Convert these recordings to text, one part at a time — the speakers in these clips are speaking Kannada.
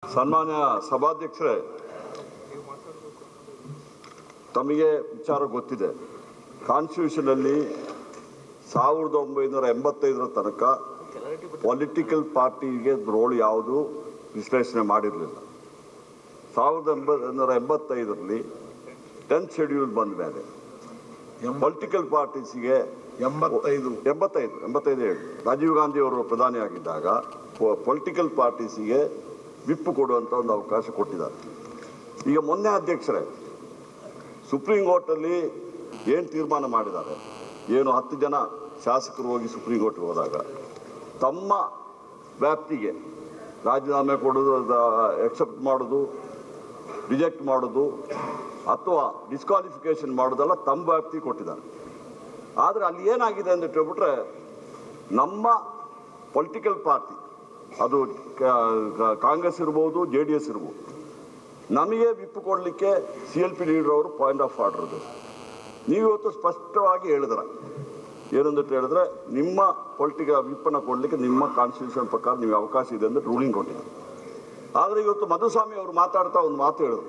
ಸನ್ಮಾನ್ಯ ಸಭಾಧ್ಯಕ್ಷರೇ ತಮಗೆ ವಿಚಾರ ಗೊತ್ತಿದೆ ಕಾನ್ಸ್ಟಿಟ್ಯೂಷನ್ ಅಲ್ಲಿ ಸಾವಿರದ ಒಂಬೈನೂರ ಎಂಬತ್ತೈದರ ತನಕ ಪೊಲಿಟಿಕಲ್ ಪಾರ್ಟಿಗೆ ರೋಲ್ ಯಾವುದು ವಿಶ್ಲೇಷಣೆ ಮಾಡಿರಲಿಲ್ಲ ಸಾವಿರದ ಒಂಬೈನೂರ ಎಂಬತ್ತೈದರಲ್ಲಿ ಟೆಂತ್ ಶೆಡ್ಯೂಲ್ ಬಂದ ಮೇಲೆ ಪೊಲಿಟಿಕಲ್ ಪಾರ್ಟೀಸಿಗೆ ಎಂಬತ್ತೈದು ಎಂಬತ್ತೈದು ಎಂಬತ್ತೈದು ಹೇಳಿ ರಾಜೀವ್ ಗಾಂಧಿ ಅವರು ಪ್ರಧಾನಿ ಆಗಿದ್ದಾಗ ಪೊಲಿಟಿಕಲ್ ಪಾರ್ಟೀಸಿಗೆ ವಿಪ್ ಕೊಡುವಂಥ ಒಂದು ಅವಕಾಶ ಕೊಟ್ಟಿದ್ದಾರೆ ಈಗ ಮೊನ್ನೆ ಅಧ್ಯಕ್ಷರೇ ಸುಪ್ರೀಂ ಕೋರ್ಟಲ್ಲಿ ಏನು ತೀರ್ಮಾನ ಮಾಡಿದ್ದಾರೆ ಏನು ಹತ್ತು ಜನ ಶಾಸಕರು ಹೋಗಿ ಸುಪ್ರೀಂ ಕೋರ್ಟ್ಗೆ ಹೋದಾಗ ತಮ್ಮ ವ್ಯಾಪ್ತಿಗೆ ರಾಜೀನಾಮೆ ಕೊಡೋದು ಎಕ್ಸೆಪ್ಟ್ ಮಾಡೋದು ರಿಜೆಕ್ಟ್ ಮಾಡೋದು ಅಥವಾ ಡಿಸ್ಕ್ವಾಲಿಫಿಕೇಶನ್ ಮಾಡೋದೆಲ್ಲ ತಮ್ಮ ವ್ಯಾಪ್ತಿ ಕೊಟ್ಟಿದ್ದಾರೆ ಆದರೆ ಅಲ್ಲಿ ಏನಾಗಿದೆ ಅಂತ ಹೇಳ್ಬಿಟ್ರೆ ನಮ್ಮ ಪೊಲಿಟಿಕಲ್ ಪಾರ್ಟಿ ಅದು ಕ- ಕ- ಕಾಂಗ್ರೆಸ್ ಇರ್ಬೋದು ಜೆ ಡಿ ಎಸ್ ಇರ್ಬೋದು ನಮಗೆ ವಿಪ್ ಕೊಡಲಿಕ್ಕೆ ಸಿ ಎಲ್ ಪಿ ಲೀಡರ್ ಅವರು ಪಾಯಿಂಟ್ ಆಫ್ ಆರ್ಡರ್ ಅದು ನೀವು ಇವತ್ತು ಸ್ಪಷ್ಟವಾಗಿ ಹೇಳಿದ್ರ ಏನಂತ ಹೇಳಿದ್ರೆ ನಿಮ್ಮ ಪೊಲಿಟಿಕಲ್ ವಿಪ್ಪನ್ನು ಕೊಡಲಿಕ್ಕೆ ನಿಮ್ಮ ಕಾನ್ಸ್ಟಿಟ್ಯೂಷನ್ ಪ್ರಕಾರ ನಿಮಗೆ ಅವಕಾಶ ಇದೆ ಅಂತ ರೂಲಿಂಗ್ ಕೊಟ್ಟಿದ್ದಾರೆ ಆದರೆ ಇವತ್ತು ಮಧುಸ್ವಾಮಿ ಅವರು ಮಾತಾಡ್ತಾ ಒಂದು ಮಾತು ಹೇಳಿದ್ರು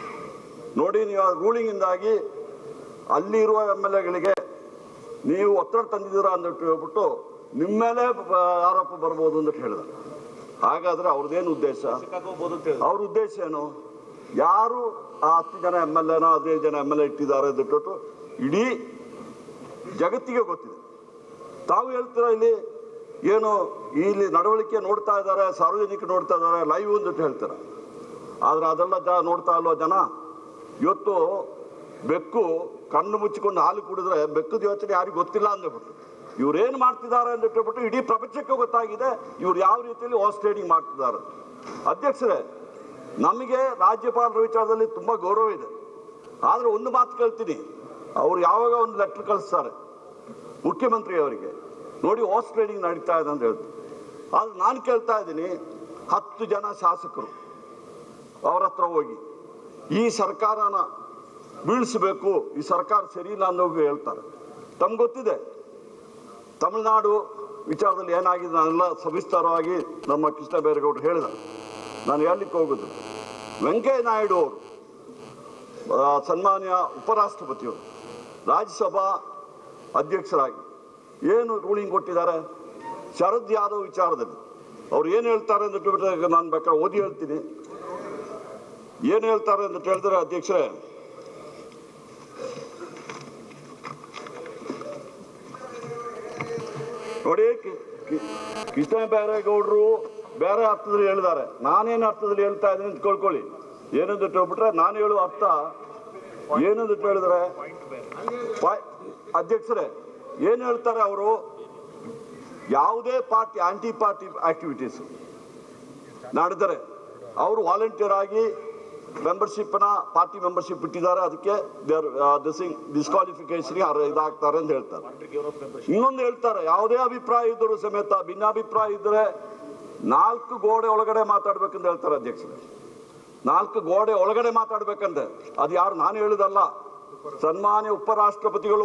ನೋಡಿ ನೀವು ಆ ರೂಲಿಂಗಿಂದಾಗಿ ಅಲ್ಲಿರುವ ಎಮ್ ಎಲ್ ಎಗಳಿಗೆ ನೀವು ಒತ್ತಡ ತಂದಿದ್ದೀರಾ ಅಂದ್ಬಿಟ್ಟು ಹೇಳ್ಬಿಟ್ಟು ನಿಮ್ಮ ಮೇಲೆ ಬ- ಆರೋಪ ಬರ್ಬೋದು ಅಂತ ಹೇಳಿದ ಹಾಗಾದ್ರೆ ಅವ್ರದ್ದೇನು ಉದ್ದೇಶ ಅವ್ರ ಉದ್ದೇಶ ಏನು ಯಾರು ಆ ಹತ್ತು ಜನ ಎಮ್ ಎಲ್ ಎನೋ ಹದಿನೈದು ಜನ ಎಮ್ ಎಲ್ ಎ ಇಟ್ಟಿದ್ದಾರೆ ಅಂತ ಹೇಳ್ಬಿಟ್ಟು ಇಡೀ ಜಗತ್ತಿಗೆ ಗೊತ್ತಿದೆ ತಾವು ಹೇಳ್ತೀರಾ ಇಲ್ಲಿ ಏನು ಇಲ್ಲಿ ನಡವಳಿಕೆ ನೋಡ್ತಾ ಇದ್ದಾರೆ ಸಾರ್ವಜನಿಕ ನೋಡ್ತಾ ಇದ್ದಾರೆ ಲೈವ್ ಅಂದ್ಬಿಟ್ಟು ಹೇಳ್ತಾರೆ ಆದ್ರೆ ಅದೆಲ್ಲ ಜ ನೋಡ್ತಾ ಇಲ್ವಾ ಜನ ಇವತ್ತು ಬೆಕ್ಕು ಕಣ್ಣು ಮುಚ್ಚಿಕೊಂಡು ಹಾಲು ಕುಡಿದ್ರೆ ಬೆಕ್ಕದ ಯೋಚನೆ ಯಾರಿಗೂ ಗೊತ್ತಿಲ್ಲ ಅಂದ್ಬಿಟ್ಟು ಇವ್ರು ಏನು ಮಾಡ್ತಿದ್ದಾರೆ ಅಂತ ಹೇಳ್ಬಿಟ್ಟು ಇಡೀ ಪ್ರಪಂಚಕ್ಕೆ ಗೊತ್ತಾಗಿದೆ ಇವ್ರು ಯಾವ ರೀತಿಯಲ್ಲಿ ಹಾರ್ಸ್ ಟ್ರೇಡಿಂಗ್ ಮಾಡ್ತಿದ್ದಾರೆ ಅಧ್ಯಕ್ಷರೇ ನಮಗೆ ರಾಜ್ಯಪಾಲರ ವಿಚಾರದಲ್ಲಿ ತುಂಬಾ ಗೌರವ ಇದೆ ಆದ್ರೆ ಒಂದು ಮಾತು ಕೇಳ್ತೀನಿ ಅವ್ರು ಯಾವಾಗ ಒಂದು ಲೆಟರ್ ಕಳಿಸ್ತಾರೆ ಮುಖ್ಯಮಂತ್ರಿ ಅವರಿಗೆ ನೋಡಿ ಹಾರ್ಸ್ ಟ್ರೇಡಿಂಗ್ ನಡೀತಾ ಇದೆ ಅಂತ ಹೇಳ್ತಾರೆ ಆದ್ರೆ ನಾನು ಕೇಳ್ತಾ ಇದ್ದೀನಿ ಹತ್ತು ಜನ ಶಾಸಕರು ಅವ್ರ ಹತ್ರ ಹೋಗಿ ಈ ಸರ್ಕಾರನ ಬೀಳಿಸಬೇಕು ಈ ಸರ್ಕಾರ ಸರಿ ಇಲ್ಲ ಅನ್ನೋಗಿ ಹೇಳ್ತಾರೆ ತಮ್ಗೆ ಗೊತ್ತಿದೆ ತಮಿಳುನಾಡು ವಿಚಾರದಲ್ಲಿ ಏನಾಗಿದೆ ನಾನೆಲ್ಲ ಸವಿಸ್ತಾರವಾಗಿ ನಮ್ಮ ಕೃಷ್ಣ ಬೈರೇಗೌಡರು ಹೇಳಿದ ನಾನು ಹೇಳಲಿಕ್ಕೆ ಹೋಗುದು ವೆಂಕಯ್ಯ ನಾಯ್ಡು ಅವರು ಆ, ಸನ್ಮಾನ್ಯ ಉಪರಾಷ್ಟ್ರಪತಿಯವರು ರಾಜ್ಯಸಭಾ ಅಧ್ಯಕ್ಷರಾಗಿ ಏನು ರೂಲಿಂಗ್ ಕೊಟ್ಟಿದ್ದಾರೆ ಶರದ್ ಯಾದವ್ ವಿಚಾರದಲ್ಲಿ ಅವ್ರು ಏನು ಹೇಳ್ತಾರೆ ಅಂತ ಹೇಳ್ಬಿಟ್ರೆ ನಾನು ಬೇಕಾದ್ರೆ ಓದಿ ಹೇಳ್ತೀನಿ ಏನು ಹೇಳ್ತಾರೆ ಅಂತ ಹೇಳಿದ್ರೆ ಅಧ್ಯಕ್ಷರೇ ನೋಡಿ ಕಿ- ಕಿ- ಕೃಷ್ಣ ಬೈರೇಗೌಡರು ಬೇರೆ ಅರ್ಥದಲ್ಲಿ ಹೇಳಿದ್ದಾರೆ ನಾನೇನು ಅರ್ಥದಲ್ಲಿ ಹೇಳ್ತಾ ಇದ್ದೀನಿ ಅಂತ ಕೇಳ್ಕೊಳ್ಳಿ ಏನಂತ ಹೇಳ್ಬಿಟ್ರೆ ನಾನು ಹೇಳುವ ಅರ್ಥ ಏನಂತ ಹೇಳಿದ್ರೆ ಪಾಯ್- ಅಧ್ಯಕ್ಷರೇ ಏನು ಹೇಳ್ತಾರೆ ಅವರು ಯಾವುದೇ ಪಾರ್ಟಿ ಆಂಟಿ ಪಾರ್ಟಿ ಆಕ್ಟಿವಿಟೀಸ್ ನಡೆದರೆ ಅವರು ವಾಲಂಟಿಯರ್ ಆಗಿ ಮೆಂಬರ್ಶಿಪ್ನ ಪಾರ್ಟಿ ಮೆಂಬರ್ಶಿಪ್ ಇಟ್ಟಿದ್ದಾರೆ ಅದಕ್ಕೆ ದಿಸಿಂಗ್ ಡಿಸ್ಕ್ವಾಲಿಫಿಕೇಶನ್ ಇದಾಗ್ತಾರೆ ಅಂತ ಹೇಳ್ತಾರೆ ಇನ್ನೊಂದು ಹೇಳ್ತಾರೆ ಯಾವುದೇ ಅಭಿಪ್ರಾಯ ಇದ್ದರೂ ಸಮೇತ ಭಿನ್ನಾಭಿಪ್ರಾಯ ಇದ್ದರೆ ನಾಲ್ಕು ಗೋಡೆ ಒಳಗಡೆ ಮಾತಾಡ್ಬೇಕಂತ ಹೇಳ್ತಾರೆ ಅಧ್ಯಕ್ಷರೇ ನಾಲ್ಕು ಗೋಡೆ ಒಳಗಡೆ ಮಾತಾಡ್ಬೇಕಂತೆ ಅದು ಯಾರು ನಾನು ಹೇಳುದಲ್ಲ ಸನ್ಮಾನ್ಯ ಉಪರಾಷ್ಟ್ರಪತಿಗಳು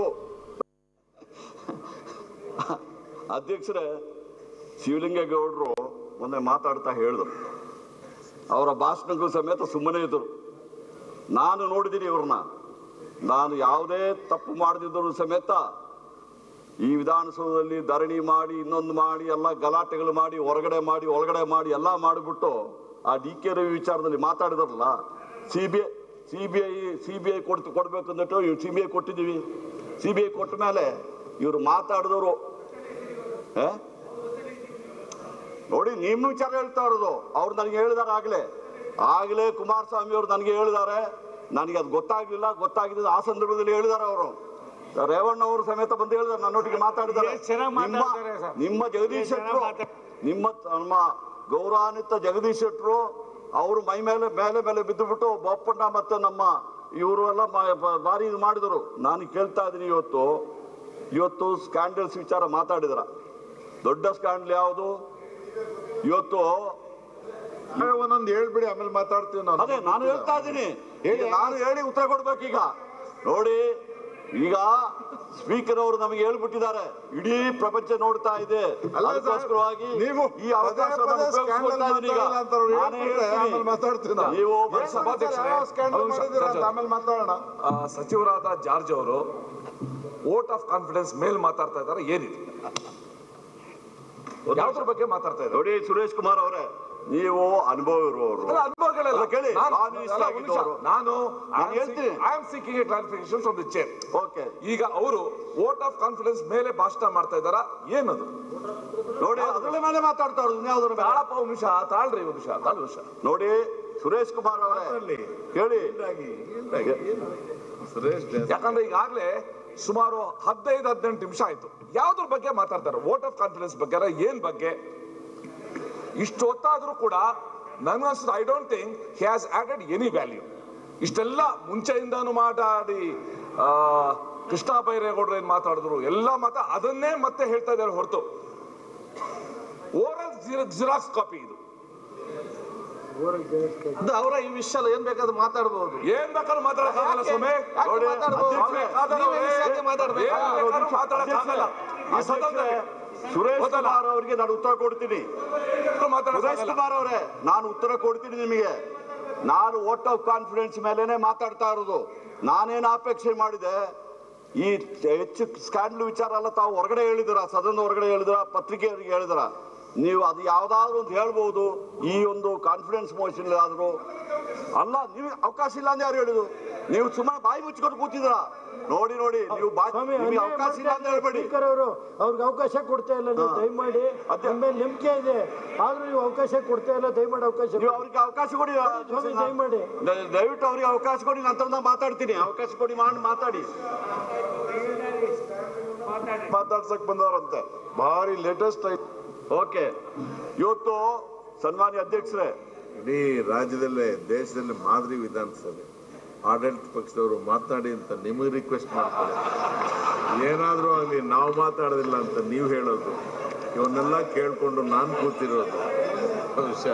ಅಧ್ಯಕ್ಷರೇ ಶಿವಲಿಂಗೇಗೌಡರು ಮೊನ್ನೆ ಮಾತಾಡ್ತಾ ಹೇಳಿದ್ರು ಅವರ ಭಾಷಣಕ್ಕೂ ಸಮೇತ ಸುಮ್ಮನೆ ಇದ್ದರು ನಾನು ನೋಡಿದ್ದೀನಿ ಇವ್ರನ್ನ ನಾನು ಯಾವುದೇ ತಪ್ಪು ಮಾಡದಿದ್ದರೂ ಸಮೇತ ಈ ವಿಧಾನಸೌಧದಲ್ಲಿ ಧರಣಿ ಮಾಡಿ ಇನ್ನೊಂದು ಮಾಡಿ ಎಲ್ಲ ಗಲಾಟೆಗಳು ಮಾಡಿ ಹೊರಗಡೆ ಮಾಡಿ ಒಳಗಡೆ ಮಾಡಿ ಎಲ್ಲ ಮಾಡಿಬಿಟ್ಟು ಆ ಡಿ ಕೆ ರವಿ ವಿಚಾರದಲ್ಲಿ ಮಾತಾಡಿದಾರಲ್ಲ C B I C B I C B I ಕೊಡ್ತು ಕೊಡ್ಬೇಕು ಅಂದ್ಬಿಟ್ಟು ಇವ್ರು ಸಿ ಬಿ ಐ ಕೊಟ್ಟಿದ್ದೀವಿ ಸಿ ಬಿ ಐ ಕೊಟ್ಟ ಮೇಲೆ ಇವರು ಮಾತಾಡಿದವರು ಆ? ನೋಡಿ ನಿಮ್ಮ ವಿಚಾರ ಹೇಳ್ತಾ ಇರೋದು ಅವ್ರು ನನಗೆ ಹೇಳಿದಾರೆ ಆಗ್ಲೇ ಆಗ್ಲೇ ಕುಮಾರಸ್ವಾಮಿ ಅವರು ನನಗೆ ಹೇಳಿದ್ದಾರೆ ನನಗೆ ಅದು ಗೊತ್ತಾಗ್ಲಿಲ್ಲ ಗೊತ್ತಾಗಿದ್ದು ಆ ಸಂದರ್ಭದಲ್ಲಿ ಹೇಳಿದಾರೆ ಅವರು ರೇವಣ್ಣ ಅವರು ಸಮೇತ ಬಂದು ಹೇಳಿದಾರೆ ನನ್ನೊಟ್ಟಿಗೆ ಮಾತಾಡಿದ್ದಾರೆ ಎಷ್ಟು ಚೆನ್ನಾಗ್ ನಿಮ್ಮ ಮಾತಾಡ್ತಾರೆ ಸರ್. ನಿಮ್ಮ ಜಗದೀಶ್ ಎಷ್ಟು ಚೆನ್ನಾಗ್ ಶೆಟ್ಟರು ಮಾತಾಡ್- ನಿಮ್ಮ ನಮ್ಮ ಗೌರವಾನ್ವಿತ ಜಗದೀಶ್ ಶೆಟ್ಟರು ಅವರು ಮೈ ಮೇಲೆ ಮೇಲೆ ಮೇಲೆ ಬಿದ್ದುಬಿಟ್ಟು ಬೋಪಣ್ಣ ಮತ್ತೆ ನಮ್ಮ ಇವರು ಎಲ್ಲ ಮ- ಬ- ಭಾರಿ ಇದು ಮಾಡಿದರು ನಾನು ಕೇಳ್ತಾ ಇದ್ದೀನಿ ಇವತ್ತು ಇವತ್ತು ಸ್ಕ್ಯಾಂಡಲ್ಸ್ ವಿಚಾರ ಮಾತಾಡಿದ್ರ ದೊಡ್ಡ ಸ್ಕ್ಯಾಂಡಲ್ ಯಾವುದು ಇವತ್ತು ಒಂದೊಂದು ಹೇಳ್ಬಿಡಿ ಆಮೇಲೆ ಮಾತಾಡ್ತೀವಿ ನಾವು ಅದೇ ನಾನು ಹೇಳ್ತಾ ಇದ್ದೀನಿ ಹೇಳಿ. ಈಗ ನಾನು ಹೇಳಿ ಉತ್ತರ ಕೊಡ್ಬೇಕೀಗ ನೋಡಿ ಈಗ ಸ್ಪೀಕರ್ ಅವರು ನಮಗೆ ಹೇಳ್ಬಿಟ್ಟಿದ್ದಾರೆ ಇಡೀ ಪ್ರಪಂಚ ನೋಡ್ತಾ ಇದೆ ಅಲ್ಲ ಸರ್, ಅದಕ್ಕೋಸ್ಕರವಾಗಿ ನೀವು ಈ ಅವಕಾಶ ಪದೇ ಪದೇ ಉಪಯೋಗಿಸ್ಕೊಳ್ತಾ scandal ಇದ್ದೀನಿ ಈಗ ಮಾತಾಡಲ್ಲ ಅಂತ ಅವ್ರು ನಾನೇ ಹೇಳ್ಬಿಟ್ರೆ ಹೇಳ್ತೀನಿ. ಆಮೇಲೆ ಮಾತಾಡ್ತೀನಿ ನಾನು. ನೀವು ಏನ್ ಸಭಾಧ್ಯಕ್ಷರೇ, ಯಾವ scandal ಒಂದು ನಿಮಿಷ, ಮಾಡಿದ್ದೀರಾ ಅಂತ ಜಾರ್ಜ್ ಆಮೇಲೆ ಮಾತಾಡೋಣ ಆ, ಸಚಿವರಾದ ಜಾರ್ಜ್ ಅವರು ವೋಟ್ ಆಫ್ ಕಾನ್ಫಿಡೆನ್ಸ್ ಮೇಲ್ ಮಾತಾಡ್ತಾ ಇದ್ದಾರೆ ಏನಿದೆ ಯಾವ್ದ್ರ ಬಗ್ಗೆ ಮಾತಾಡ್ತಾ ಇದ್ದಾರೆ ನೋಡಿ ಸುರೇಶ್ ಕುಮಾರ್ ಅವರೇ ನೀವು ಅನುಭವ ಇರುವವರು ಅಲ್ಲ, ಅನುಭವಗಳೆಲ್ಲ. ಅಲ್ಲ, ಕೇಳಿ, ನಾನು- ನಾನು ಇಷ್ಟ ಅಲ್ಲ, ಒಂದು ನಿಮಿಷ. ಆಗಿದ್ದವರು. ನಾನು ನಾನು ಹೇಳ್ತೀನಿ. I am seeking a clarification from the chair okay ಈಗ ಅವರು ವೋಟ್ ಆಫ್ ಕಾನ್ಫಿಡೆನ್ಸ್ ಮೇಲೆ ಭಾಷಣ ಮಾಡ್ತಾ ಇದ್ದಾರಾ ಏನದು ನೋಡಿ ಅದ್ರ ಮೇಲೆ ಮಾತಾಡ್ತಾ ಇರೋದು ಇನ್ಯಾವ್ದ್ರ ಮೇಲೆ ತಾಳಪ್ಪ ಒಂದು ನಿಮಿಷ ತಾಳ್ರಿ ಒಂದು ನಿಮಿಷ ತಾಳು ನಿಮಿಷ ನೋಡಿ ಸುರೇಶ್ ಕುಮಾರ್ ಅವರೇ ಮಾತಾಡ್ಲಿ. ಹೇಳಿ ಹಿಂಗಾಗಿ, ಹಿಂಗಾಗಿ. ಸುರೇಶ್ ದೇಸಾಯಿ. ಯಾಕಂದ್ರೆ ಈಗಾಗಲೇ ಸುಮಾರು ಹದಿನೈದು ಹದಿನೆಂಟು ನಿಮಿಷ ಆಯ್ತು ಯಾವ್ದ್ರ ಬಗ್ಗೆ ಮಾತಾಡ್ತಾರೆ ವೋಟ್ ಆಫ್ ಕಾನ್ಫಿಡೆನ್ಸ್ ಬಗ್ಗೆ ಏನ್ ಬಗ್ಗೆ ಇಷ್ಟು ಹೊತ್ತಾದ್ರೂ ಕೂಡ ನನಗನ್ಸುತ್ತೆ I don't think he has added any value ಇಷ್ಟೆಲ್ಲ ಮುಂಚೆಯಿಂದಾನು ಮಾತಾಡಿ ಆ, ಕೃಷ್ಣ ಬೈರೇಗೌಡರು ಏನ್ ಮಾತಾಡಿದ್ರು ಎಲ್ಲ ಮಾತಾ ಅದನ್ನೇ ಮತ್ತೆ ಹೇಳ್ತಾ ಇದ್ದಾರೆ ಹೊರತು ಓರಲ್ ಜಿರಾಕ್ಸ್ ಕಾಪಿ ಇದು ಅದು ಅವರ ಈ ವಿಷಯ ಏನ್ ಬೇಕಾದ್ರೂ ಮಾತಾಡಬಹುದು ಏನ್ ಬೇಕಾದ್ರೂ ಮಾತಾಡಕ್ಕಾಗಲ್ಲ ಸ್ವಾಮಿ ಯಾಕೆ ನೋಡಿ, ಮಾತಾಡ್ಬೋದು? ಅಧ್ಯಕ್ಷರೇ, ನೀವು ಈ ವಿಷಯಕ್ಕೆ ಮಾತಾಡ್ಬೇಕು. ಏನ್ ಬೇಕಾದ್ರೂ ಮಾತಾಡಕ್ಕಾಗಲ್ಲ ಈ ಸದನದಲ್ಲಿ ಸುರೇಶ್ ಗೊತ್ತಲ್ಲ? ಕುಮಾರ್ ಅವರಿಗೆ ನಾನು ಉತ್ತರ ಕೊಡ್ತೀನಿ ಸುರೇಶ್ ಮಾತಾಡಕ್ಕಾಗಲ್ಲ ಕುಮಾರ್ ಅವರೇ ನಾನು ಉತ್ತರ ಕೊಡ್ತೀನಿ ನಿಮಗೆ ನಾನು ವೋಟ್ ಆಫ್ ಕಾನ್ಫಿಡೆನ್ಸ್ ಮೇಲೇನೆ ಮಾತಾಡ್ತಾ ಇರೋದು ನಾನೇನು ಅಪೇಕ್ಷೆ ಮಾಡಿದೆ ಈ ಹೆಚ್ಚು ಸ್ಕ್ಯಾಂಡಲ್ ವಿಚಾರ ಎಲ್ಲ ತಾವು ಹೊರಗಡೆ ಹೇಳಿದಿರ ಸದನದ ಹೊರಗಡೆ ಹೇಳಿದ್ರ ಪತ್ರಿಕೆಯವರಿಗೆ ಹೇಳಿದಿರ ನೀವು ಅದು ಯಾವ್ದಾದ್ರು ಒಂದು ಹೇಳ್ಬೋದು ಈ ಒಂದು ಕಾನ್ಫಿಡೆನ್ಸ್ ಮೋಷನ್ ಆದ್ರು ಅಲ್ಲ ನೀವು ಅವಕಾಶ ಇಲ್ಲ ಅಂತ ಯಾರು ಹೇಳಿದ್ರು ನೀವು ಸುಮ್ಮನೆ ಬಾಯಿ ಮುಚ್ಕೊಂಡು ಕೂತಿದ್ರ ನೋಡಿ ನೋಡಿ ನೀವು ಬಾ ಸ್ವಾಮಿ ನಿಮಗೆ ಅನ್ಯಾಯ ಅವಕಾಶ ಇಲ್ಲ ಅಂತ ಮಾಡ್ತಾ ಹೇಳ್ಬೇಡಿ ಸ್ಪೀಕರ್ ಅವರು ಅವ್ರಿಗೆ ಅವಕಾಶ ಕೊಡ್ತಾ ಇಲ್ಲ ನೀವು ಹಾ. ದಯಮಾಡಿ ಅದೇ. ನಿಮ್ಮ ಮೇಲೆ ನಂಬಿಕೆ ಇದೆ ಆದ್ರೂ ನೀವು ಅವಕಾಶ ಕೊಡ್ತಾ ಇಲ್ಲ ದಯಮಾಡಿ ಅವಕಾಶ ನೀವು ಕೊಡಿ. ಅವ್ರಿಗೆ ಅವಕಾಶ ಕೊಡಿ ಸ್ವಾಮಿ, ದಯಮಾಡಿ. ದ- ದಯವಿಟ್ಟು ಅವ್ರಿಗೆ ಅವಕಾಶ ಕೊಡಿ ನಂತರ ನಾನು ಮಾತಾಡ್ತೀನಿ ಅವಕಾಶ ಕೊಡಿ ಮಾಡಿ ಮಾತಾಡಿ ಮಾತಾಡ್ಸಕ್ ಬಂದವರಂತೆ ಭಾರಿ ಲೇಟೆಸ್ಟ್ ಓಕೆ ಇವತ್ತು ಸನ್ಮಾನ್ಯ ಅಧ್ಯಕ್ಷರೇ ಇಡೀ ರಾಜ್ಯದಲ್ಲೇ ದೇಶದಲ್ಲಿ ಮಾದರಿ ವಿಧಾನಸಭೆ ಆಡಳಿತ ಪಕ್ಷದವರು ಮಾತನಾಡಿ ಅಂತ ನಿಮಗೆ ರಿಕ್ವೆಸ್ಟ್ ಮಾಡ್ತಾರೆ ಏನಾದರೂ ಆಗಲಿ ನಾವು ಮಾತಾಡೋದಿಲ್ಲ ಅಂತ ನೀವು ಹೇಳೋದು ಇವನ್ನೆಲ್ಲ ಕೇಳ್ಕೊಂಡು ನಾನು ಕೂತಿರೋದು ವಿಷಯ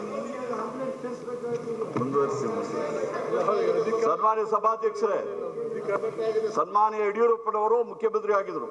ಮುಂದುವರಿಸಿ ಮುಂದುವರಿಸಿ ಸನ್ಮಾನ್ಯ ಸಭಾಧ್ಯಕ್ಷರೇ ಸನ್ಮಾನ್ಯ ಯಡಿಯೂರಪ್ಪನವರು ಮುಖ್ಯಮಂತ್ರಿ ಆಗಿದ್ರು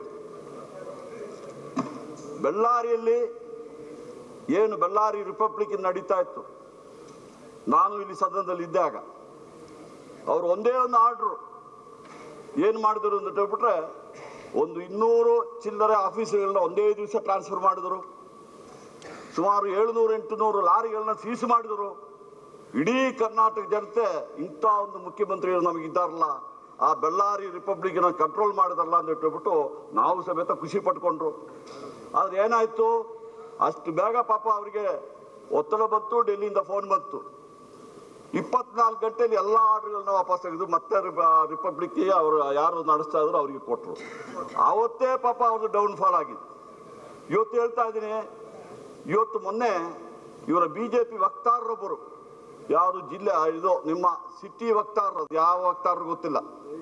ಬೆಳ್ಳಾರಿಯಲ್ಲಿ ಏನು ಬೆಳ್ಳಾರಿ ರಿಪಬ್ಲಿಕ್ ನಡೀತಾ ಇತ್ತು ನಾನು ಇಲ್ಲಿ ಸದನದಲ್ಲಿ ಇದ್ದಾಗ ಅವರು ಒಂದೇ ಒಂದು ಆರ್ಡ್ರು ಏನು ಮಾಡಿದ್ರು ಅಂತ ಹೇಳ್ಬಿಟ್ರೆ ಒಂದು ಇನ್ನೂರು ಚಿಲ್ಲರೆ ಆಫೀಸುಗಳನ್ನ ಒಂದೇ ದಿವಸ ಟ್ರಾನ್ಸ್ಫರ್ ಮಾಡಿದ್ರು ಸುಮಾರು ಏಳುನೂರು ಎಂಟುನೂರು ಲಾರಿಗಳನ್ನ ಸೀಸ್ ಮಾಡಿದ್ರು ಇಡೀ ಕರ್ನಾಟಕ ಜನತೆ ಇಂಥ ಒಂದು ಮುಖ್ಯಮಂತ್ರಿಗಳು ನಮಗಿದ್ದಾರಲ್ಲ ಆ ಬೆಳ್ಳಾರಿ ರಿಪಬ್ಲಿಕ್ನ ಕಂಟ್ರೋಲ್ ಮಾಡಿದಾರಲ್ಲ ಅಂತ ಹೇಳ್ಬಿಟ್ಟು ನಾವು ಸಮೇತ ಖುಷಿ ಪಟ್ಕೊಂಡ್ರು ಆದ್ರೆ ಏನಾಯ್ತು ಅಷ್ಟು ಬೇಗ ಪಾಪ ಅವರಿಗೆ ಒತ್ತಡ ಬಂತು ಡೆಲ್ಲಿಯಿಂದ ಫೋನ್ ಬಂತು ಇಪ್ಪತ್ನಾಲ್ಕು ಗಂಟೆಯಲ್ಲಿ ಎಲ್ಲ ಆರ್ಡರ್ಗಳನ್ನ ವಾಪಸ್ ತೆಗೆದು ಮತ್ತೆ ರಿಪಬ್ಲಿಕ್ಗೆ ಅವರು ಯಾರು ನಡೆಸ್ತಾ ಇದ್ರು ಅವರಿಗೆ ಕೊಟ್ಟರು ಆವತ್ತೇ ಪಾಪ ಅವ್ರದ್ದು ಡೌನ್ ಫಾಲ್ ಆಗಿತ್ತು ಇವತ್ತು ಹೇಳ್ತಾ ಇದ್ದೀನಿ ಇವತ್ತು ಮೊನ್ನೆ ಇವರ ಬಿಜೆಪಿ ವಕ್ತಾರರೊಬ್ಬರು ಯಾವುದು ಜಿಲ್ಲೆ ಇದು ನಿಮ್ಮ ಸಿಟಿ ವಕ್ತಾರರು ಅದು ಯಾವ ವಕ್ತಾರರು ಗೊತ್ತಿಲ್ಲ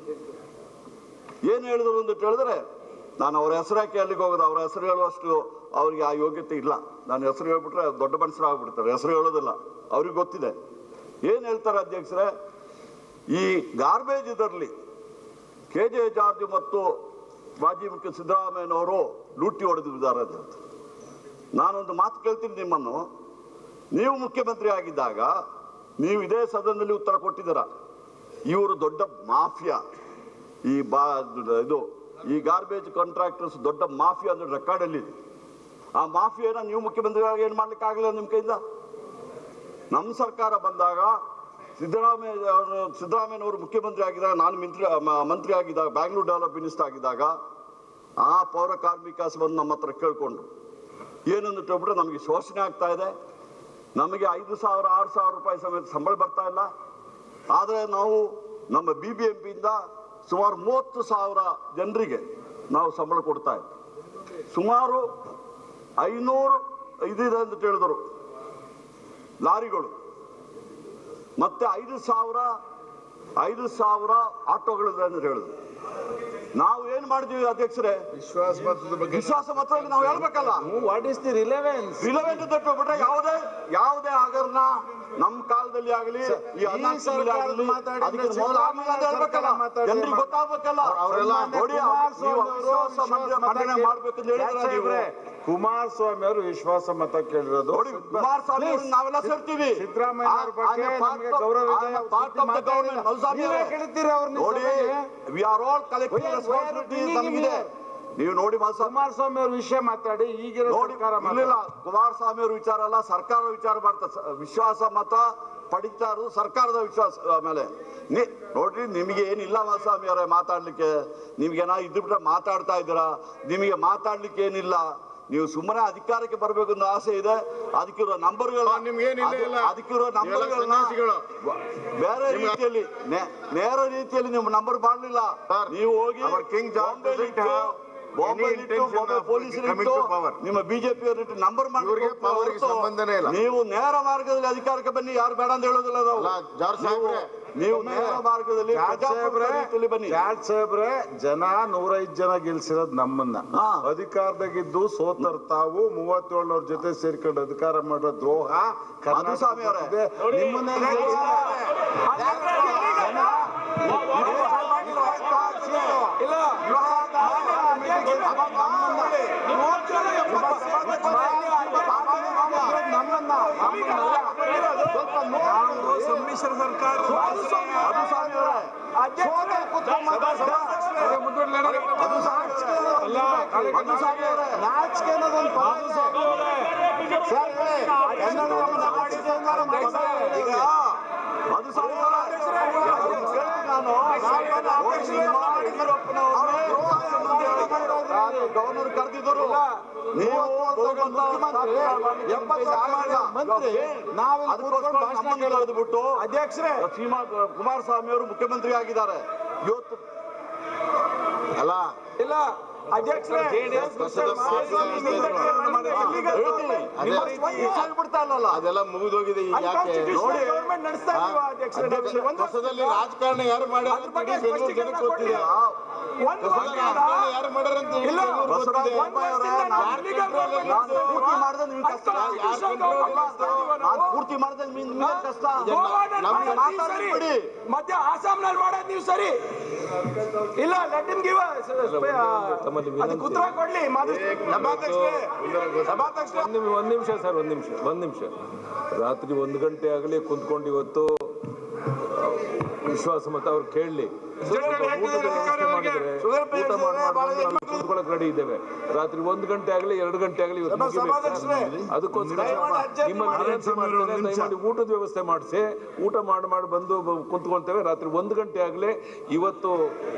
ಏನು ಹೇಳಿದ್ರು ಅಂತ ಹೇಳಿದ್ರೆ ನಾನು ಅವ್ರ ಹೆಸರಾಕಿ ಅಲ್ಲಿಗೆ ಹೋಗೋದು ಅವ್ರ ಹೆಸರು ಹೇಳುವಷ್ಟು ಅವ್ರಿಗೆ ಆ ಯೋಗ್ಯತೆ ಇಲ್ಲ ನಾನು ಹೆಸರು ಹೇಳ್ಬಿಟ್ರೆ ದೊಡ್ಡ ಮನುಷ್ಯರು ಆಗ್ಬಿಡ್ತಾರೆ ಹೆಸರು ಹೇಳೋದಿಲ್ಲ ಅವ್ರಿಗೆ ಗೊತ್ತಿದೆ ಏನು ಹೇಳ್ತಾರೆ ಅಧ್ಯಕ್ಷರೇ ಈ ಗಾರ್ಬೇಜ್ ಇದರಲ್ಲಿ ಕೆ ಜೆ ಜಾರ್ಜ್ ಮತ್ತು ಮಾಜಿ ಮುಖ್ಯ ಸಿದ್ದರಾಮಯ್ಯನವರು ಲೂಟಿ ಹೊಡೆದಿದ್ದಾರೆ ಅಂತ ನಾನೊಂದು ಮಾತು ಕೇಳ್ತೀನಿ ನಿಮ್ಮನ್ನು ನೀವು ಮುಖ್ಯಮಂತ್ರಿ ಆಗಿದ್ದಾಗ ನೀವು ಇದೇ ಸದನದಲ್ಲಿ ಉತ್ತರ ಕೊಟ್ಟಿದ್ದೀರ ಇವರು ದೊಡ್ಡ ಮಾಫಿಯಾ ಈ ಬಾ ಇದು ಈ ಗಾರ್ಬೇಜ್ ಕಾಂಟ್ರಾಕ್ಟರ್ಸ್ ದೊಡ್ಡ ಮಾಫಿಯಾ ಅಂದ್ರೆ ರೆಕಾರ್ಡಲ್ಲಿ ಇದೆ ಆ ಮಾಫಿಯಾನ ನೀವು ಮುಖ್ಯಮಂತ್ರಿ ಆಗಿ ಏನು ಮಾಡ್ಲಿಕ್ಕೆ ಆಗಲಿಲ್ಲ ನಿಮ್ಮ ಕೈಯಿಂದ ನಮ್ಮ ಸರ್ಕಾರ ಬಂದಾಗ ಸಿದ್ದರಾಮಯ್ಯ ಅವರು ಸಿದ್ದರಾಮಯ್ಯನವರು ಮುಖ್ಯಮಂತ್ರಿ ಆಗಿದ್ದಾಗ ನಾನು ಮಂತ್ರಿ ಮ- ಮಂತ್ರಿ ಆಗಿದ್ದಾಗ ಬ್ಯಾಂಗ್ಳೂರ್ ಡೆವಲಪ್ ಮಿನಿಸ್ಟರ್ ಆಗಿದ್ದಾಗ ಆ ಪೌರ ಕಾರ್ಮಿಕ ಬಂದು ನಮ್ಮ ಹತ್ರ ಕೇಳ್ಕೊಂಡ್ರು ಏನಂದ್ರೆ ಹೇಳ್ಬಿಟ್ರೆ ನಮಗೆ ಶೋಷಣೆ ಆಗ್ತಾ ಇದೆ ನಮಗೆ ಐದು ಸಾವಿರ ಆರು ಸಾವಿರ ರೂಪಾಯಿ ಸಮೇತ ಸಂಬಳ ಬರ್ತಾ ಇಲ್ಲ ಆದರೆ ನಾವು ನಮ್ಮ ಬಿ ಬಿ ಎಂ ಪಿಯಿಂದ ಸುಮಾರು ಮೂವತ್ತು ಸಾವಿರ ಜನರಿಗೆ ನಾವು ಸಂಬಳ ಕೊಡ್ತಾ ಇದ್ವಿ ಸುಮಾರು ಐನೂರು ಇದಿದೆ ಅಂತ ಹೇಳಿದರು ಲಾರಿಗಳು ಮತ್ತೆ ಐದು ಸಾವಿರ ಐದು ಸಾವಿರ ಆಟೋಗಳಿದೆ ಅಂತ ಹೇಳಿದ್ರು ನಾವು ಏನ್ ಮಾಡಿದ್ವಿ ಅಧ್ಯಕ್ಷರೇ ವಿಶ್ವಾಸ ಮತದ ಬಗ್ಗೆ ವಿಶ್ವಾಸ ಮತದಲ್ಲಿ ನಾವು ಹೇಳ್ಬೇಕಲ್ಲ what is the relevance relevant ಬಿಟ್ರೆ ಯಾವುದೇ ಯಾವುದೇ ಹಗರಣ ನಮ್ಮ ಕಾಲ ಕಾಲದಲ್ಲಿ ಆಗಲಿ ಈ ಹದಿನಾಲ್ಕು ತಿಂಗಳಲ್ಲಿ ಸರ್ಕಾರದ ಆಗಲಿ ಮಾತಾಡಿದ್ರೆ ಅದಕ್ಕೆ ಮೊದಲು ಸಿದ್ದರಾಮಯ್ಯ ಆಮೇಲೆ ಹೇಳ್ಬೇಕಲ್ಲ ಸರ್ಕಾರ ಮಾತಾಡಿ ಜನರಿಗೆ ಗೊತ್ತಾಗ್ಬೇಕಲ್ಲ ಅವರೆಲ್ಲ ನೋಡಿ ಕುಮಾರಸ್ವಾಮಿ ನೀವು ಅವರು ಅವಿಶ್ವಾಸ ಮಂಡನೆ ಮಂಡನೆ ಮಾಡ್ಬೇಕಂತ ಹೇಳಿದ್ರೆ ನೀವು ಕುಮಾರಸ್ವಾಮಿ ಅವರು ವಿಶ್ವಾಸ ಮತ ಕೇಳಿರೋದು ನೋಡಿ ಕುಮಾರಸ್ವಾಮಿ ಅವ್ರನ್ನ ನಾವೆಲ್ಲ ಸೇರ್ತೀವಿ ಸಿದ್ದರಾಮಯ್ಯ ಅವ್ರ ಬಗ್ಗೆ ನಮಗೆ ಗೌರವ ಇದೆ part of the government Malsami ನೀವೇ ಅವರೇ. ಕೇಳ್ತೀರಾ ಅವ್ರನ್ನ ನೋಡಿ we are all collective Why- why are you responsibility bringing ನಮಗಿದೆ him ನೀವು ನೋಡಿ ಮಲ್ಸಾಮಿ ಕುಮಾರಸ್ವಾಮಿ ಅವ್ರ ವಿಷಯ ಮಾತಾಡಿ ಈಗಿರೋ ನೋಡಿ ಸರ್ಕಾರ ಇಲ್ಲಿಲ್ಲ ಮಾತಾಡಿ. ಕುಮಾರಸ್ವಾಮಿ ಅವ್ರ ವಿಚಾರ ಅಲ್ಲ ಸರ್ಕಾರ ವಿಚಾರ ಮಾಡ್ತಾರೆ ಸ- ವಿಶ್ವಾಸ ಮತ ಪಡಿತಾ ಇರೋದು ಸರ್ಕಾರದ ವಿಶ್ವಾಸ ಆ, ಮೇಲೆ ನೀ ನೋಡ್ರಿ ನಿಮಗೆ ಏನಿಲ್ಲ ಮಲ್ಸ್ವಾಮಿ ಅವರೇ ಮಾತಾಡ್ಲಿಕ್ಕೆ ನಿಮ್ಗೇನ ಇದ್ಬಿಟ್ರೆ ಮಾತಾಡ್ತಾ ಇದ್ದೀರಾ ನಿಮಗೆ ಮಾತಾಡ್ಲಿಕ್ಕೆ ಏನಿಲ್ಲ ನೀವು ಸುಮ್ಮನೆ ಅಧಿಕಾರಕ್ಕೆ ಬರಬೇಕು ಅನ್ನೋ ಆಸೆ ಇದೆ ಅದಕ್ಕಿರೋ ನಂಬರ್ಗಳು ನಿಮ್ಗೇನಿಲ್ಲ ಇಲ್ಲ. ಅದಕ್ಕಿರೋ ನೀವೆಲ್ಲ ನಂಬರ್ಗಳನ್ನ ಸನ್ಯಾಸಿಗಳು. ಬೇರೆ ರೀತಿಯಲ್ಲಿ ನೇ- ನೇರ ರೀತಿಯಲ್ಲಿ ನೀವು ನಂಬರ್ ಮಾಡಲಿಲ್ಲ ನೀವು ಹೋಗಿ Our King George Bombay doesn't ಇಟ್ಟು have ಬಾಂಬೆ any ಇಟ್ಟು intention ಬಾಂಬೆ of police coming to power. ನಿಮ್ಮ ಬಿಜೆಪಿ ಅವರಿಟ್ಟು ನಂಬರ್ ಇವ್ರಿಗೆ power ಗೆ ಸಂಬಂಧನೇ ಇಲ್ಲ. ನೀವು ನೇರ ಮಾರ್ಗದಲ್ಲಿ ಅಧಿಕಾರಕ್ಕೆ ಬನ್ನಿ ಯಾರು ಬೇಡ ಅಂತ ಹೇಳೋದಿಲ್ಲ ನಾವು ಅಲ್ಲ, ಜಾರ್ಜ್ ನೀವು- ಸಾಹೇಬ್ರೆ, ನೀವು ಒಮ್ಮೆ ನೇರ ಮಾರ್ಗದಲ್ಲಿ ಜಾರ್ಜ್ ಪ್ರಜಾಪ್ರಭುತ್ವ ಸಾಹೇಬ್ರೆ, ರೀತಿಯಲ್ಲಿ ಬನ್ನಿ ಜಾರ್ಜ್ ಸಾಹೇಬ್ರೆ ಜನ ನೂರೈದು ಜನ ಗೆಲ್ಸಿರೋದ್ ನಮ್ಮನ್ನ ಹಾ. ಅಧಿಕಾರದಾಗಿದ್ದು ಸೋತರ್ ತಾವು ಮೂವತ್ತೇಳನವ್ರ ಜೊತೆ ಸೇರ್ಕೊಂಡು ಅಧಿಕಾರ ಮಾಡೋ ದ್ರೋಹ ಕರ್ನಾಟಕ ಸ್ವಾಮಿ ಅವರೇ. ಇದೆ. ನಿಮ್ಮನ್ನೇನ್ ಗೆಲ್ಸಿಲ್ಲ. ಇಲ್ಲ ನಮ್ಮನ್ನ ಸಮ್ಮಿಶ್ರ ಸರ್ಕಾರ ಮಧುಸ್ವಾಮಿ ಅವರೇ ಮಧುಸ್ವಾಮಿ ಅವರೇ ನಾಚಿಕೆ ಅನ್ನೋದೊಂದು ಪದ ಇದೆ. ಸರ್, ಹೇಳಿ. ಕನ್ನಡ ನಾಚಿಕೆ ಅನ್ನೋದು ಮಾತಾಡಿ. ಈಗ ಮಧುಸ್ವಾಮಿ ಅವರೇ ಅವ್ರನ್ನ ಕೇಳ್ತೀನಿ ನಾನು ನೋಡಿ, ನಿಮ್ಮ ಯಡಿಯೂರಪ್ಪನವ್ರನ್ನೇ ನಾನು ಗವರ್ನರ್ ಕರೆದಿದ್ದರು ನೀವು ಮುಖ್ಯಮಂತ್ರಿ, ಎಪ್ಪತ್ತು ಸಾವಿರ ಮಂತ್ರಿ, ನಾವು ಇಲ್ಲಿ ಕೂತ್ಕೊಂಡು ಭಾಷಣ ಕೇಳೋದು. ಬಿಟ್ಟು ಅಧ್ಯಕ್ಷರೇ ಶ್ರೀಮಾ ಕುಮಾರಸ್ವಾಮಿ ಅವರು ಮುಖ್ಯಮಂತ್ರಿ ಆಗಿದ್ದಾರೆ ಇವತ್ತು ಅಲ್ಲ ಇಲ್ಲ ಅಧ್ಯಕ್ಷರೇ ಬಿಡ್ತಾ ಇಲ್ಲಲ್ಲ ಅದೆಲ್ಲ ಮುಗಿದೋಗಿದೆ ಈಗ ಯಾಕೆ ನೋಡಿ ಹೊಸದಲ್ಲಿ ರಾಜಕಾರಣ ಯಾರು ಮಾಡ್ಯಾರ ಅಂತ ಇಡೀ ಬೆಂಗಳೂರು ಜನಕ್ಕೆ ಗೊತ್ತಿದೆ ಹೊಸದಲ್ಲಿ ರಾಜಕಾರಣ ಯಾರು ಮಾಡ್ಯಾರ ಅಂತ ಇಡೀ ಬೆಂಗಳೂರು ಬಸವರಾಜ ಗೊತ್ತಿದೆ. ಬೊಮ್ಮಾಯಿ ಅವರೇ, ನಾನು ನಾನು ಪೂರ್ತಿ ಮಾಡಿದ್ರೆ ನಿಮ್ಗೆ ಕಷ್ಟ ನಾನು ಪೂರ್ತಿ ಮಾಡಿದ್ರೆ ನಿಮ್ಗೆ ಕಷ್ಟ ನಮ್ಗೆ ಮಾತಾಡ್ಬಿಡಿ ಮಧ್ಯ ಆಸಾಂನಲ್ಲಿ ಮಾಡೋದು ನೀವು ಸರಿ ಇಲ್ಲ ಲೆಟ್ ಹಿಮ್ ಗಿವ್ ಅದಕ್ಕೆ ಉತ್ತರ ಕೊಡ್ಲಿ ಮಾತು- ಸಭಾಧ್ಯಕ್ಷರೇ ಸಭಾಧ್ಯಕ್ಷರೇ ಒಂದ್ ನಿಮಿಷ ಒಂದ್ ನಿಮಿಷ ಸರ್ ಒಂದ್ ನಿಮಿಷ ಒಂದ್ ನಿಮಿಷ ರಾತ್ರಿ ಒಂದು ಗಂಟೆ ಆಗಲಿ ಕುಂತ್ಕೊಂಡು ಇವತ್ತು ವಿಶ್ವಾಸ ಮತ ಅವ್ರು ಕೇಳಲಿ ಊಟದ ವ್ಯವಸ್ಥೆ ಮಾಡಿದ್ರೆ ಊಟ ಮಾಡಿ ಮಾಡ್ಕೊಂಡು ನಾವು ಕುಂತ್ಕೊಳಕ್ ರೆಡಿ ಇದ್ದೇವೆ ರಾತ್ರಿ ಒಂದು ಗಂಟೆ ಆಗಲಿ ಎರಡು ಗಂಟೆ ಆಗಲಿ ಇವತ್ತು ಮುಗಿಬೇಕು ಸರ್. ಅದಕ್ಕೋಸ್ಕರ ನಿಮ್ಮಲ್ಲಿ ವಿನಂತಿ ಮಾಡ್ತೇನೆ ದಯಮಾಡಿ ಊಟದ ವ್ಯವಸ್ಥೆ ಮಾಡಿಸಿ ಊಟ ಮಾಡಿ ಮಾಡಿ ಬಂದು ಬ- ಕುಂತ್ಕೊಂತೇವೆ ರಾತ್ರಿ ಒಂದು ಗಂಟೆ ಆಗಲಿ ಇವತ್ತು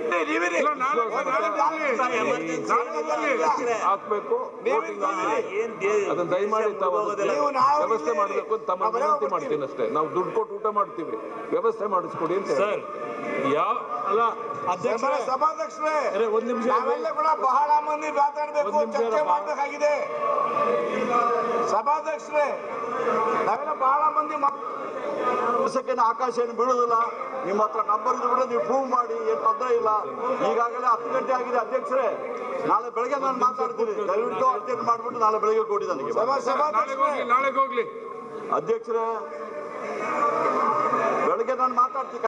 ಹಾಕ್ಬೇಕು voting ಆಗಿದೆ. ಅದನ್ನ ದಯಮಾಡಿ ತಾವು ಅದನ್ನ ವ್ಯವಸ್ಥೆ ಮಾಡಬೇಕು ಅಂತ ತಮ್ಮ ವಿನಂತಿ ಮಾಡ್ತೀನಿ ಅಷ್ಟೇ ನಾವು ದುಡ್ಡು ಕೊಟ್ಟು ಊಟ ಮಾಡ್ತೀವಿ ವ್ಯವಸ್ಥೆ ಮಾಡಿಸ್ಕೊಡಿ ಅಂತ ಸರ್ ಯಾವ ಅಲ್ಲ ಸಭಾ- ಸಭಾಧ್ಯಕ್ಷರೇ ಅರೆ, ಒಂದ್ ನಿಮಿಷ ನಾವೆಲ್ಲ ಕೂಡ ಬಹಳ ಮಂದಿ ಮಾತಾಡ್ಬೇಕು ಒಂದ್ ನಿಮಿಷ ಚರ್ಚೆ ಇರಪ್ಪ. ಮಾಡ್ಬೇಕಾಗಿದೆ ಸಭಾಧ್ಯಕ್ಷರೇ ನಾವೆಲ್ಲ ಬಹಳ ಮಂದಿ ಮಾತ್- ವರ್ಷಕ್ಕೆ ಆಕಾಶ ಏನು ಬೀಳುದಿಲ್ಲ ನಿಮ್ಮ ಹತ್ರ ನಂಬರ್ ಇದ್ರೆ ನೀವು ಪ್ರೂವ್ ಮಾಡಿ ಏನು ತೊಂದರೆ ಇಲ್ಲ ಈಗಾಗಲೇ ಹತ್ತು ಗಂಟೆ ಆಗಿದೆ ಅಧ್ಯಕ್ಷರೇ ನಾಳೆ ಬೆಳಗ್ಗೆ ನಾನು ಮಾತಾಡ್ತೀನಿ ದಯವಿಟ್ಟು ಅರ್ಜೆಂಟ್ ಮಾಡ್ಬಿಟ್ಟು ನಾಳೆ ಬೆಳಗ್ಗೆ ಕೊಡಿ ನನಗೆ ಸಭಾ ಸಭಾಧ್ಯಕ್ಷರೇ ನಾಳೆಗೆ ಹೋಗ್ಲಿ ಅಧ್ಯಕ್ಷರೇ ಬೆಳಗ್ಗೆ ನಾನು ಮಾತಾಡ್ತೀನಿ